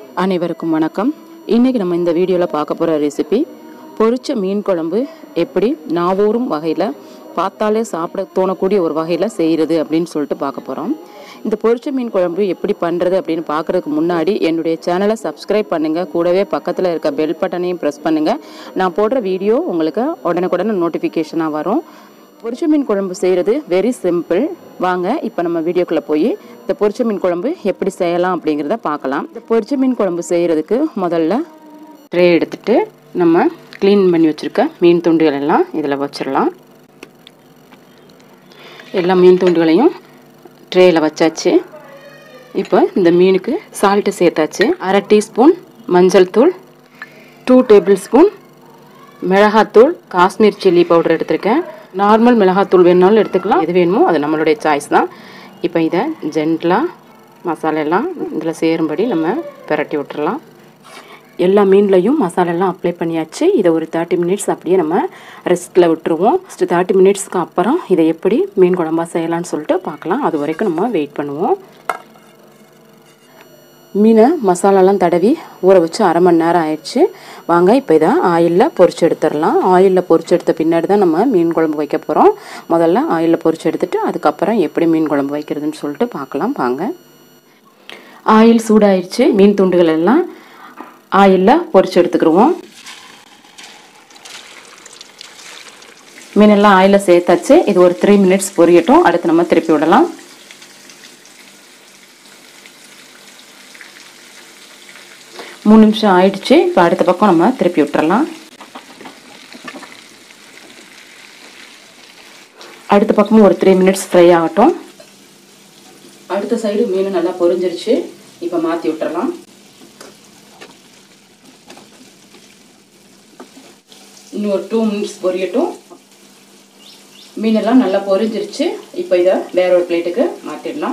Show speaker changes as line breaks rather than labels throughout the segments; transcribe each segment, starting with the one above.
அனைவருக்கும் வணக்கம் இன்றைக்கி நம்ம இந்த வீடியோவில் பார்க்க போகிற ரெசிபி பொரிச்ச மீன் குழம்பு எப்படி நாவூரும் வகையில் பார்த்தாலே சாப்பிட தோணக்கூடிய ஒரு வகையில் செய்கிறது அப்படின்னு சொல்லிட்டு பார்க்க போகிறோம் இந்த பொரிச்ச மீன் குழம்பு எப்படி பண்ணுறது அப்படின்னு பார்க்குறதுக்கு முன்னாடி என்னுடைய சேனலை சப்ஸ்கிரைப் பண்ணுங்கள் கூடவே பக்கத்தில் இருக்க பெல் பட்டனையும் ப்ரெஸ் பண்ணுங்கள் நான் போடுற வீடியோ உங்களுக்கு உடனுக்குடனே நோட்டிஃபிகேஷனாக வரும் பொரிச்ச மீன் குழம்பு செய்கிறது வெரி சிம்பிள் வாங்க இப்போ நம்ம வீடியோக்குள்ளே போய் இந்த பொரிச்ச மீன் குழம்பு எப்படி செய்யலாம் அப்படிங்கிறத பார்க்கலாம் இந்த பொரிச்ச மீன் குழம்பு செய்கிறதுக்கு முதல்ல ட்ரே எடுத்துட்டு நம்ம க்ளீன் பண்ணி வச்சுருக்க மீன் துண்டுகள் எல்லாம் இதில் வச்சிடலாம் எல்லா மீன் துண்டுகளையும் ட்ரேயில் வச்சாச்சு இப்போ இந்த மீனுக்கு சால்ட்டு சேர்த்தாச்சு அரை டீஸ்பூன் மஞ்சள் தூள் டூ டேபிள் ஸ்பூன் மிளகாத்தூள் காஷ்மீர் சில்லி பவுடர் எடுத்திருக்கேன் நார்மல் மிளகாத்தூள் வேணுனாலும் எடுத்துக்கலாம் எது வேணுமோ அது நம்மளுடைய சாய்ஸ் தான் இப்போ இதை ஜென்டலாக மசாலா எல்லாம் இதில் சேரும்படி நம்ம பிரட்டி விட்டுறலாம் எல்லா மீன்லையும் மசாலாலாம் அப்ளை பண்ணியாச்சு இதை ஒரு தேர்ட்டி மினிட்ஸ் அப்படியே நம்ம ரெஸ்ட்டில் விட்டுருவோம் ஃபஸ்ட்டு தேர்ட்டி மினிட்ஸ்க்கு அப்புறம் இதை எப்படி மீன் குழம்பா செய்யலாம்னு சொல்லிட்டு பார்க்கலாம் அது வரைக்கும் நம்ம வெயிட் பண்ணுவோம் மீனை மசாலாலாம் தடவி ஊற வச்சு அரை மணி நேரம் ஆயிடுச்சு வாங்க இப்போ இதை ஆயிலில் பொரிச்சு எடுத்துடலாம் ஆயிலில் பொரிச்சு எடுத்த பின்னாடி தான் நம்ம மீன் குழம்பு வைக்க போகிறோம் முதல்ல ஆயிலில் பொரிச்சு எடுத்துட்டு அதுக்கப்புறம் எப்படி மீன் குழம்பு வைக்கிறதுன்னு சொல்லிட்டு பார்க்கலாம் வாங்க ஆயில் சூடாயிடுச்சு மீன் துண்டுகள் எல்லாம் ஆயிலில் பொரிச்சு எடுத்துக்கிடுவோம் மீனெல்லாம் ஆயிலில் சேர்த்தாச்சு இது ஒரு த்ரீ மினிட்ஸ் பொரியட்டும் அடுத்து நம்ம திருப்பி விடலாம் மூணு நிமிஷம் ஆயிடுச்சு இப்போ அடுத்த பக்கம் நம்ம திருப்பி விட்டுறலாம் அடுத்த பக்கமும் ஒரு த்ரீ மினிட்ஸ் ஃப்ரை ஆகட்டும் அடுத்த சைடு மீன் நல்லா பொரிஞ்சிருச்சு இப்போ மாற்றி விட்டுறலாம் இன்னும் ஒரு டூ மினிட்ஸ் பொரியட்டும் மீனெல்லாம் நல்லா பொரிஞ்சிருச்சு இப்போ இதை வேற ஒரு பிளேட்டுக்கு மாற்றிடலாம்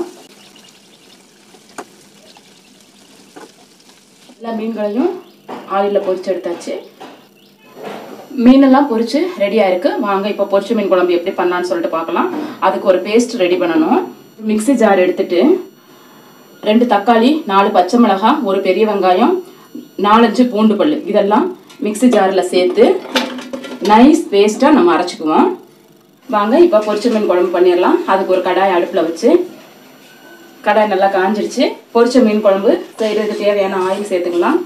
எல்லா மீன்களையும் ஆயிலில் பொரிச்சு எடுத்தாச்சு மீனெல்லாம் பொரிச்சு ரெடியாக இருக்கு வாங்க இப்போ பொரிச்ச மீன் குழம்பு எப்படி பண்ணலான்னு சொல்லிட்டு பார்க்கலாம் அதுக்கு ஒரு பேஸ்ட் ரெடி பண்ணணும் மிக்ஸி ஜார் எடுத்துட்டு ரெண்டு தக்காளி நாலு பச்சை மிளகாய் ஒரு பெரிய வெங்காயம் நாலஞ்சு பூண்டு பல் இதெல்லாம் மிக்ஸி ஜாரில் சேர்த்து நைஸ் பேஸ்ட்டாக நம்ம அரைச்சிக்குவோம் வாங்க இப்போ பொரிச்ச மீன் குழம்பு பண்ணிடலாம் அதுக்கு ஒரு கடாய் அடுப்பில் வச்சு கடாய் நல்லா காஞ்சிருச்சு பொரிச்ச மீன் குழம்பு செய்கிறதுக்கு தேவையான ஆயில் சேர்த்துக்கலாம்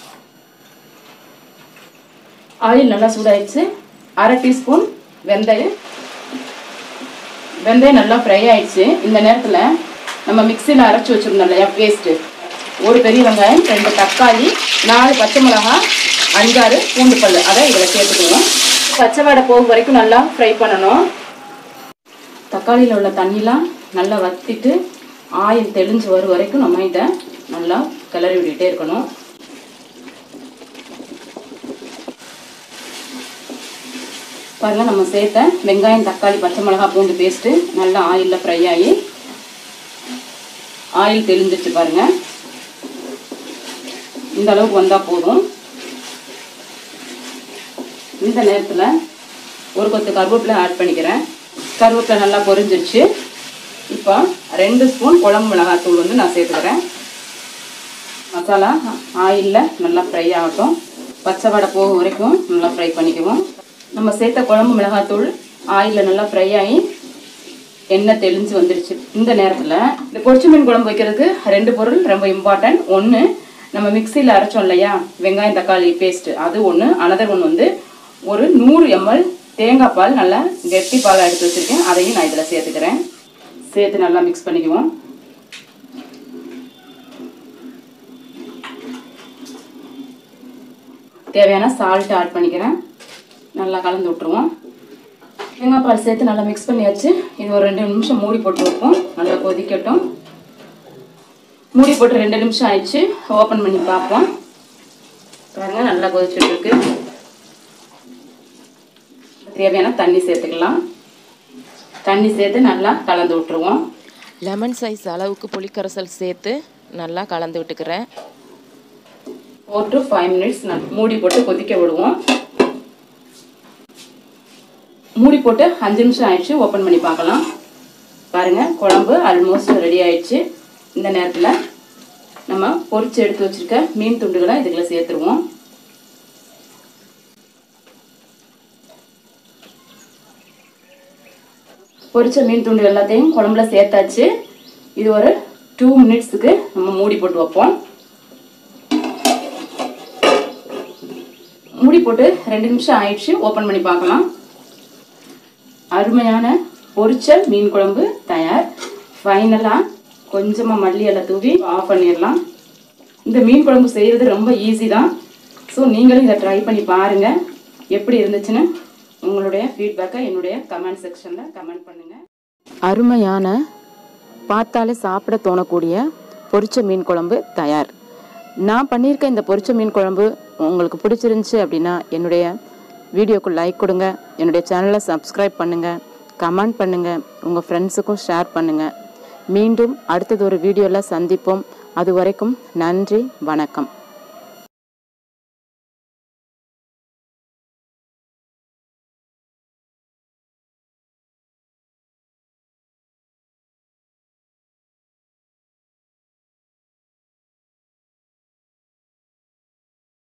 ஆயில் நல்லா சூடாயிடுச்சு அரை டீஸ்பூன் வெந்தயம் வெந்தயம் நல்லா ஃப்ரை ஆயிடுச்சு இந்த நேரத்தில் நம்ம மிக்சியில் அரைச்சி வச்சுருந்தோம் இல்லையா பேஸ்ட்டு ஒரு பெரிய வெங்காயம் ரெண்டு தக்காளி நாலு பச்சை மிளகாய் அஞ்சாறு பூண்டு பல் அதை இதில் சேர்த்துக்குவோம் பச்சை வடை போகும் வரைக்கும் நல்லா ஃப்ரை பண்ணணும் தக்காளியில் உள்ள தண்ணிலாம் நல்லா வத்திட்டு ஆயில் தெளிஞ்சு வரும் வரைக்கும் நம்ம இதை நல்லா கிளறி விட்டுட்டே இருக்கணும் பாருங்க நம்ம சேர்த்த வெங்காயம் தக்காளி பச்சை மிளகாய் பூண்டு பேஸ்ட்டு நல்லா ஆயிலில் ஃப்ரை ஆகி ஆயில் தெளிஞ்சிருச்சு பாருங்க இந்த அளவுக்கு வந்தால் போதும் இந்த நேரத்தில் ஒரு கொத்து கருவேப்பிலை ஆட் பண்ணிக்கிறேன் கருவேப்பிலை நல்லா பொரிஞ்சிருச்சு இப்போ ரெண்டு ஸ்பூன் குழம்பு மிளகாத்தூள் வந்து நான் சேர்த்துக்கிறேன் மசாலா ஆயிலில் நல்லா ஃப்ரை ஆகட்டும் பச்சை வடை போக வரைக்கும் நல்லா ஃப்ரை பண்ணிக்குவோம் நம்ம சேர்த்த குழம்பு மிளகாத்தூள் ஆயிலில் நல்லா ஃப்ரை ஆகி எண்ணெய் தெளிஞ்சு வந்துடுச்சு இந்த நேரத்தில் இந்த பொரிச்ச மீன் குழம்பு வைக்கிறதுக்கு ரெண்டு பொருள் ரொம்ப இம்பார்ட்டன்ட் ஒன்று நம்ம மிக்சியில் அரைச்சோம் இல்லையா வெங்காயம் தக்காளி பேஸ்ட்டு அது ஒன்று அனதர் ஒன்று வந்து ஒரு நூறு எம்எல் தேங்காய் பால் நல்லா கெட்டி பால் எடுத்து வச்சுருக்கேன் அதையும் நான் இதில் சேர்த்துக்கிறேன் சேர்த்து நல்லா மிக்ஸ் பண்ணிக்குவோம் தேவையான சால்ட் ஆட் பண்ணிக்கிறேன் நல்லா கலந்து விட்டுருவோம் தேங்காய் பால் சேர்த்து நல்லா மிக்ஸ் பண்ணியாச்சு இது ஒரு ரெண்டு நிமிஷம் மூடி போட்டு வைப்போம் நல்லா கொதிக்கட்டும் மூடி போட்டு ரெண்டு நிமிஷம் ஆயிடுச்சு ஓப்பன் பண்ணி பார்ப்போம் பாருங்க நல்லா கொதிச்சுட்டு இருக்கு தேவையான தண்ணி சேர்த்துக்கலாம் தண்ணி சேர்த்து நல்லா கலந்து விட்டுருவோம்
லெமன் சைஸ் அளவுக்கு புளிக்கரைசல் சேர்த்து நல்லா கலந்து விட்டுக்கிறேன்
ஃபோர் டு ஃபைவ் மினிட்ஸ் மூடி போட்டு கொதிக்க விடுவோம் மூடி போட்டு அஞ்சு நிமிஷம் ஆயிடுச்சு ஓப்பன் பண்ணி பார்க்கலாம் பாருங்க குழம்பு ஆல்மோஸ்ட் ரெடி ஆயிடுச்சு இந்த நேரத்தில் நம்ம பொரிச்சு எடுத்து வச்சிருக்க மீன் துண்டுகளை இதுக்குள்ள சேர்த்துருவோம் பொரிச்ச மீன் துண்டு எல்லாத்தையும் குழம்புல சேர்த்தாச்சு இது ஒரு டூ மினிட்ஸுக்கு நம்ம மூடி போட்டு வைப்போம் மூடி போட்டு ரெண்டு நிமிஷம் ஆயிடுச்சு ஓப்பன் பண்ணி பார்க்கலாம் அருமையான பொரிச்ச மீன் குழம்பு தயார் ஃபைனலாக கொஞ்சமாக மல்லி எல்லாம் தூவி ஆஃப் பண்ணிடலாம் இந்த மீன் குழம்பு செய்கிறது ரொம்ப ஈஸி தான் ஸோ நீங்களும் இதை ட்ரை பண்ணி பாருங்கள் எப்படி இருந்துச்சுன்னு உங்களுடைய ஃபீட்பேக்கை என்னுடைய கமெண்ட் செக்ஷனில் கமெண்ட் பண்ணுங்கள்
அருமையான பார்த்தாலே சாப்பிட தோணக்கூடிய பொரிச்ச மீன் குழம்பு தயார் நான் பண்ணியிருக்க இந்த பொரிச்ச மீன் குழம்பு உங்களுக்கு பிடிச்சிருந்துச்சி அப்படின்னா என்னுடைய வீடியோக்கு லைக் கொடுங்க என்னுடைய சேனலை சப்ஸ்கிரைப் பண்ணுங்கள் கமெண்ட் பண்ணுங்கள் உங்கள் ஃப்ரெண்ட்ஸுக்கும் ஷேர் பண்ணுங்கள் மீண்டும் அடுத்தது ஒரு வீடியோவில் சந்திப்போம் அது வரைக்கும் நன்றி வணக்கம்